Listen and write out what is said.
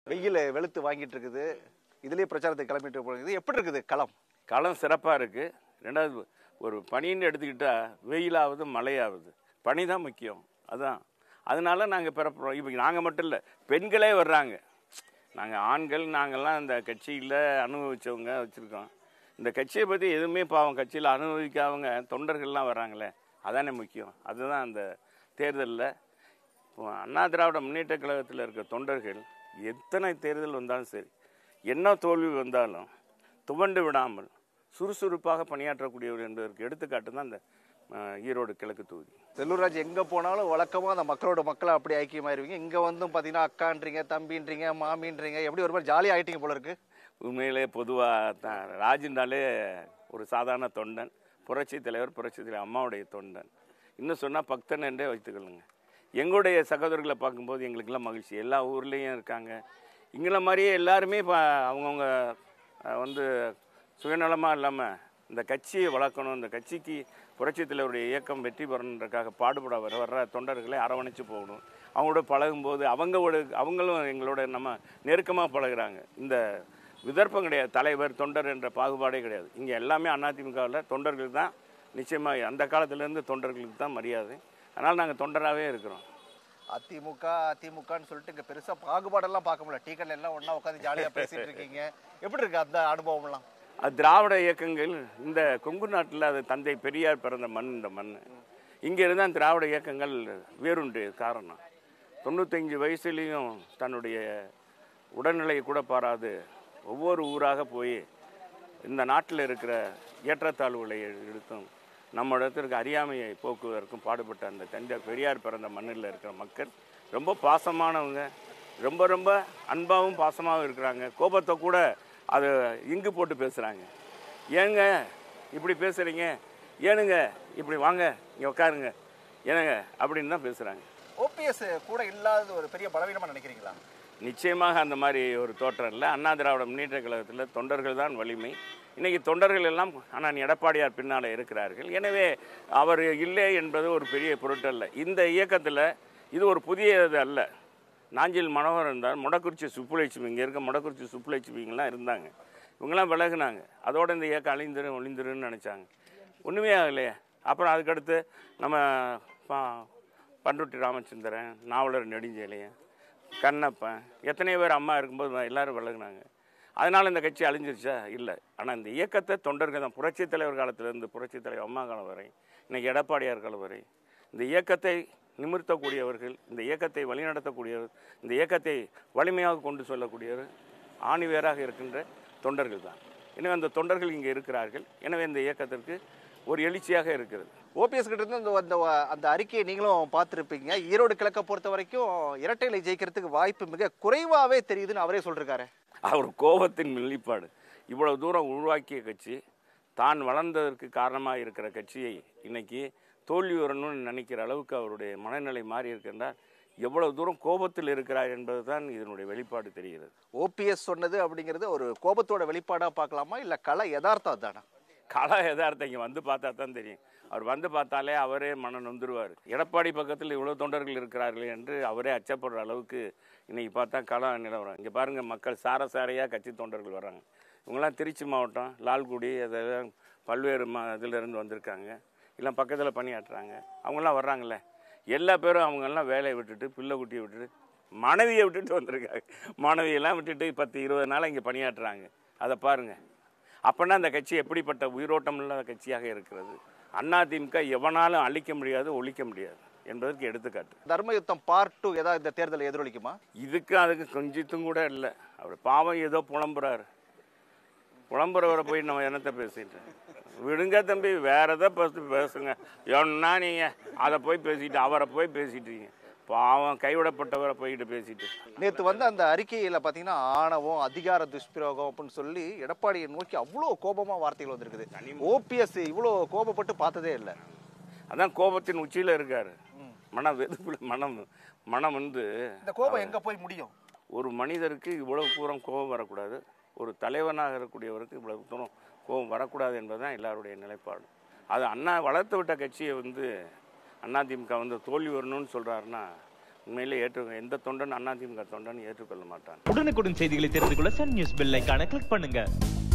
வெயில் வெளுத்து வாங்கிட்டு இருக்குது இதுலயே பிரச்சாரத்தை கிளம்பிட்டு போகுது எப்படி இருக்குது களம் களம் சிறப்பாக இருக்குது ரெண்டாவது ஒரு பனின்னு எடுத்துக்கிட்டா வெயிலாவது மழையாவது பனி தான் முக்கியம் அதான் அதனால நாங்கள் பிறப்புறோம் இப்போ நாங்கள் மட்டும் இல்லை பெண்களே வர்றாங்க நாங்கள் ஆண்கள் நாங்கள்லாம் இந்த கட்சியில் அனுபவிச்சவங்க வச்சுருக்கோம் இந்த கட்சியை பற்றி எதுவுமே பாவம் கட்சியில் அனுபவிக்காதவங்க தொண்டர்கள்லாம் வர்றாங்களே அதானே முக்கியம் அதுதான் அந்த தேர்தலில் இப்போ அண்ணா திராவிட முன்னேற்ற கழகத்தில் இருக்க தொண்டர்கள் எத்தனை தேர்தல் வந்தாலும் சரி என்ன தோல்வி வந்தாலும் துவண்டு விடாமல் சுறுசுறுப்பாக பணியாற்றக்கூடியவர் என்பதற்கு எடுத்துக்காட்டு தான் இந்த அஹ், ஈரோடு கிழக்கு தொகுதி செல்லூர்ராஜ் எங்க போனாலும் வழக்கமா அந்த மக்களோட மக்களை அப்படி ஐக்கியமாயிருவீங்க இங்க வந்தும் பாத்தீங்கன்னா அக்கான்றீங்க தம்பின்றீங்க மாமின்றீங்க எப்படி ஒரு மாதிரி ஜாலியா ஆயிட்டீங்க போல இருக்கு உண்மையிலே பொதுவாக தான் ராஜுண்டாலே ஒரு சாதாரண தொண்டன் புரட்சி தலைவர் புரட்சி தலைவர் அம்மாவுடைய தொண்டன் இன்னும் சொன்னால் பக்தன் என்றே வைத்துக்கொள்ளுங்க எங்களுடைய சகோதரர்களை பார்க்கும்போது எங்களுக்கெல்லாம் மகிழ்ச்சி எல்லா ஊர்லேயும் இருக்காங்க எங்களை மாதிரியே எல்லாருமே இப்போ அவங்கவுங்க அஹ், வந்து சுயநலமாக இல்லாமல் இந்த கட்சியை வளர்க்கணும் இந்த கட்சிக்கு புரட்சி தலைவருடைய இயக்கம் வெற்றி பெறணுன்றக்காக பாடுபட வர வர்ற தொண்டர்களை அரவணைச்சு போகணும் அவங்களோட பழகும்போது அவங்களோட அவங்களும் எங்களோட நம்ம நெருக்கமாக பழகுறாங்க இந்த விதர்ப்பம் கிடையாது தலைவர் தொண்டர் என்ற பாகுபாடே கிடையாது இங்கே எல்லாமே அதிமுகவில் தொண்டர்கள் தான் நிச்சயமாக அந்த காலத்துலேருந்து தொண்டர்களுக்கு தான் மரியாதை அதனால் நாங்கள் தொண்டராகவே இருக்கிறோம் அதிமுக அதிமுகன்னு சொல்லிட்டு இங்க பெருசா பாகுபாடெல்லாம் பார்க்க முடியல டீ கடையில எல்லாம் ஒண்ணா உட்காந்து ஜாலியா பேசிட்டு இருக்கீங்க எப்படி இருக்கு அந்த அனுபவம் எல்லாம் அது திராவிட இயக்கங்கள் இந்த கொங்கு நாட்டில் அது தந்தை பெரியார் பிறந்த மண் இந்த மண் இங்கே இருந்தால் திராவிட இயக்கங்கள் வேறுண்டு காரணம் தொண்ணூத்தஞ்சு வயசுலேயும் தன்னுடைய உடல்நிலையை கூட பாராது ஒவ்வொரு ஊராக போய் இந்த நாட்டில் இருக்கிற ஏற்றத்தாழ்வுகளை எடுத்தும் நம்ம இடத்திற்கு அறியாமையை போக்குவதற்கும் பாடுபட்ட அந்த தந்தை பெரியார் பிறந்த மண்ணில் இருக்கிற மக்கள் ரொம்ப பாசமானவங்க ரொம்ப ரொம்ப அன்பாகவும் பாசமாகவும் இருக்கிறாங்க கோபத்தை கூட அது இங்கு போட்டு பேசுகிறாங்க ஏங்க இப்படி பேசுகிறீங்க ஏனுங்க இப்படி வாங்க இங்கே உட்காருங்க ஏனுங்க அப்படின்னு தான் பேசுகிறாங்க ஓபிஎஸ் கூட இல்லாத ஒரு பெரிய பலவீனமா நினைக்கிறீங்களா நிச்சயமாக அந்த மாதிரி ஒரு தோற்றம் இல்லை அண்ணா திராவிட முன்னேற்ற கழகத்தில் தொண்டர்கள் தான் வலிமை இன்னைக்கு தொண்டர்கள் எல்லாம் ஆனால் எடப்பாடியார் பின்னால் இருக்கிறார்கள் எனவே அவர் இல்லை என்பது ஒரு பெரிய பொருட்டல்ல இந்த இயக்கத்தில் இது ஒரு புதிய இது அல்ல நாஞ்சில் மனோகர் இருந்தார் முடக்குறிச்சி சுப்புலட்சுமி இங்கே இருக்க முடக்குறிச்சி சுப்புலட்சுமிங்கெல்லாம் இருந்தாங்க இவங்கெல்லாம் விலகுனாங்க அதோட இந்த இயக்கம் அழிந்துரும் ஒளிந்துருன்னு நினச்சாங்க ஒன்றுமே ஆகலையே அப்புறம் அதுக்கடுத்து நம்ம பா- பண்ருட்டி ராமச்சந்திரன் நாவலர் நெடுஞ்செழியன் கண்ணப்பன் எத்தனை பேர் அம்மா இருக்கும்போது எல்லாரும் விலகுனாங்க அதனால் இந்த கட்சி அழிஞ்சிருச்சா இல்லை ஆனால் இந்த இயக்கத்தை தொண்டர்கள் தான் புரட்சித் தலைவர் காலத்திலேருந்து புரட்சித் தலைவர் அம்மா காலம் வரை இன்னைக்கு எடப்பாடியார் காலம் வரை இந்த இயக்கத்தை நிமிர்த்தக்கூடியவர்கள் இந்த இயக்கத்தை வழிநடத்தக்கூடியவர் இந்த இயக்கத்தை வலிமையாக கொண்டு செல்லக்கூடியவர் ஆணிவேராக இருக்கின்ற தொண்டர்கள் தான் எனவே அந்த தொண்டர்கள் இங்கே இருக்கிறார்கள் எனவே இந்த இயக்கத்திற்கு ஒரு எழுச்சியாக இருக்கிறது ஓபிஎஸ் கிட்ட இருந்து அந்த அந்த அந்த அறிக்கையை நீங்களும் பார்த்துருப்பீங்க ஈரோடு கிழக்க பொறுத்த வரைக்கும் இரட்டையிலை ஜெயிக்கிறதுக்கு வாய்ப்பு மிக குறைவாவே தெரியுதுன்னு அவரே சொல்லிருக்காரு அவர் கோபத்தின் வெளிப்பாடு இவ்வளவு தூரம் உருவாக்கிய கட்சி தான் வளர்ந்ததற்கு காரணமாக இருக்கிற கட்சியை இன்னைக்கு தோல்வி வரணும்னு நினைக்கிற அளவுக்கு அவருடைய மனநிலை மாறி இருக்கின்றார் எவ்வளவு தூரம் கோபத்தில் இருக்கிறார் என்பதுதான் இதனுடைய வெளிப்பாடு தெரிகிறது ஓபிஎஸ் சொன்னது அப்படிங்கிறது ஒரு கோபத்தோட வெளிப்பாடா பார்க்கலாமா இல்ல கலை யதார்த்தம் தானா கலா யதார்த்தம் இங்கே வந்து பார்த்தா தான் தெரியும் அவர் வந்து பார்த்தாலே அவரே மன நொந்துருவார் எடப்பாடி பக்கத்தில் இவ்வளோ தொண்டர்கள் இருக்கிறார்கள் என்று அவரே அச்சப்படுற அளவுக்கு இன்னைக்கு பார்த்தா களம் நிலவரம் இங்கே பாருங்கள் மக்கள் சார சாரையாக கட்சி தொண்டர்கள் வராங்க இவங்கெல்லாம் திருச்சி மாவட்டம் லால்குடி அதெல்லாம் பல்வேறு மா இதிலிருந்து வந்திருக்காங்க இல்லை பக்கத்தில் பணியாற்றுறாங்க அவங்கெல்லாம் வர்றாங்கல்ல எல்லா பேரும் அவங்கெல்லாம் வேலையை விட்டுட்டு பிள்ளை குட்டியை விட்டுட்டு மனைவியை விட்டுட்டு வந்திருக்காங்க மனைவியெல்லாம் விட்டுட்டு பத்து இருபது நாள் இங்கே பணியாற்றுறாங்க அதை பாருங்கள் அப்போனா அந்த கட்சி எப்படிப்பட்ட உயிரோட்டம் இல்லாத கட்சியாக இருக்கிறது அதிமுக எவனாலும் அழிக்க முடியாது ஒழிக்க முடியாது என்பதற்கு எடுத்துக்காட்டு தர்ம யுத்தம் பார்ட் டூ ஏதாவது இந்த தேர்தலை எதிரொலிக்குமா இதுக்கு அதுக்கு கொஞ்சத்தும் கூட இல்லை அவர் பாவம் ஏதோ புலம்புறாரு புலம்புறவரை போய் நம்ம என்னத்தை பேசிட்டு விடுங்க தம்பி வேற எதை பற்றி பேசுங்க என்ன நீங்கள் அதை போய் பேசிட்டு அவரை போய் பேசிட்டீங்க பாவம் கைவிடப்பட்டவரை போய்கிட்டு பேசிட்டு நேத்து வந்து அந்த அறிக்கையில பாத்தீங்கன்னா ஆணவம் அதிகார துஷ்பிரயோகம் அப்படின்னு சொல்லி எடப்பாடியை நோக்கி அவ்வளோ கோபமா வார்த்தைகள் வந்திருக்குது ஓபிஎஸ் இவ்வளோ கோபப்பட்டு பார்த்ததே இல்லை அதான் கோபத்தின் உச்சியில் இருக்காரு மன வெதுப்புல மனம் மனம் வந்து இந்த கோபம் எங்க போய் முடியும் ஒரு மனிதருக்கு இவ்வளவு தூரம் கோபம் வரக்கூடாது ஒரு தலைவனாக இருக்கக்கூடியவருக்கு இவ்வளவு தூரம் கோபம் வரக்கூடாது என்பதுதான் எல்லாருடைய நிலைப்பாடு அது அண்ணா வளர்த்து விட்ட கட்சியை வந்து அதிமுக வந்து தோல்வி வரணும்னு சொல்கிறாருன்னா உண்மையிலே ஏற்று எந்த தொண்டன் அதிமுக தொண்டன் ஏற்றுக்கொள்ள மாட்டான் உடனுக்குடன் செய்திகளை தெரிந்து கொள்ள சன் நியூஸ் பெல் ஐகானை கிளிக் பண்ணுங்க